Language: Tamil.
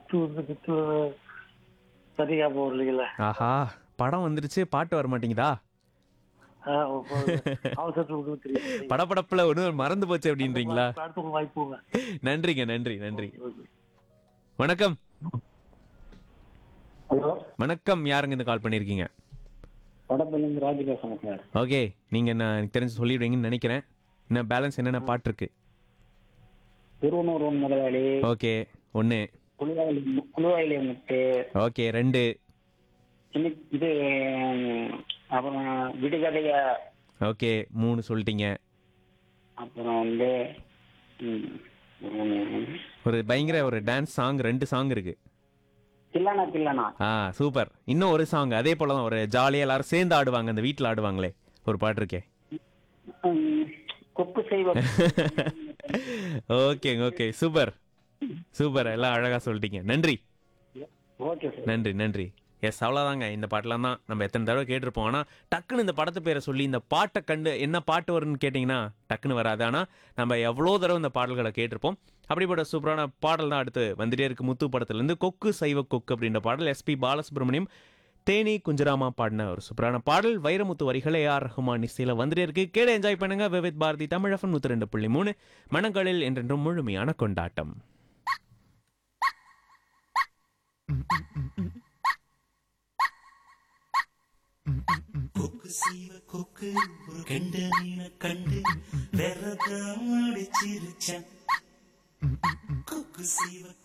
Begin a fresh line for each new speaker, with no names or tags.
குத்து வந்து குத்து சரியா போகலையில
ஆஹா படம் வந்துருச்சு பாட்டு வர மாட்டேங்குதா
அவசரத்துல ஒன்றும் தெரியும்
படபடப்புல ஒண்ணு மறந்து போச்சு அப்படின்றீங்களா
அடுத்த வாய்ப்புங்க
நன்றிங்க நன்றி நன்றி வணக்கம்
ஹலோ
வணக்கம் யாருங்க இந்த கால் பண்ணிருக்கீங்க
வடபள்ளிங்க ராஜி பேசுறேன் சார்
ஓகே நீங்க என்ன எனக்கு தெரிஞ்சு சொல்லிடுவீங்கன்னு நினைக்கிறேன் என்ன பேலன்ஸ் என்னென்ன பாட்டு இருக்கு
திருவண்ணூர் ஒன் முதலாளி
ஓகே ஒன்று
குழுவாயிலே குழுவாயிலே முட்டு
ஓகே ரெண்டு
இன்னைக்கு இது ம், அப்புறம் விடுகதைய
ஓகே மூணு சொல்லிட்டீங்க
அப்புறம் வந்து ம், ம்,
ஒரு பயங்கர ஒரு டான்ஸ் சாங் ரெண்டு சாங் இருக்கு
தில்லானா தில்லானா
ஆ சூப்பர் இன்னும் ஒரு சாங் அதே போல தான் ஒரு ஜாலியாக எல்லாரும் சேர்ந்து ஆடுவாங்க அந்த வீட்டில் ஆடுவாங்களே ஒரு பாட்டு இருக்கே
ம், கொக்கு செய்வ
ஓகேங்க ஓகே சூப்பர் சூப்பர் எல்லாம் அழகாக சொல்லிட்டீங்க நன்றி
ஓகே சார்
நன்றி நன்றி எஸ் அவ்வளோதாங்க இந்த பாட்டெலாம் தான் நம்ம எத்தனை தடவை கேட்டிருப்போம் ஆனால் டக்குன்னு இந்த படத்து பேரை சொல்லி இந்த பாட்டை கண்டு என்ன பாட்டு வரும்னு கேட்டிங்கன்னா டக்குன்னு வராது ஆனால் நம்ம எவ்வளோ தடவை இந்த பாடல்களை கேட்டிருப்போம் அப்படிப்பட்ட சூப்பரான பாடல் தான் அடுத்து வந்துட்டே இருக்கு முத்து படத்துலேருந்து கொக்கு சைவ கொக்கு அப்படின்ற பாடல் எஸ்பி பாலசுப்ரமணியம் தேனி குஞ்சராமா பாடின ஒரு சூப்பரான பாடல் வைரமுத்து வரிகளை ஆர் ரஹ்மான் இசையில் வந்துட்டே இருக்கு கேட என்ஜாய் பண்ணுங்க விவித் பாரதி தமிழகம் நூற்றி ரெண்டு புள்ளி மூணு மனங்களில் என்றென்றும் முழுமையான கொண்டாட்டம்
கொக்கு செய்வ கொக்கு ஒரு கெண்ட மீனை கண்டு விரதம் அடிச்சிருச்சான் கொக்கு செய்வ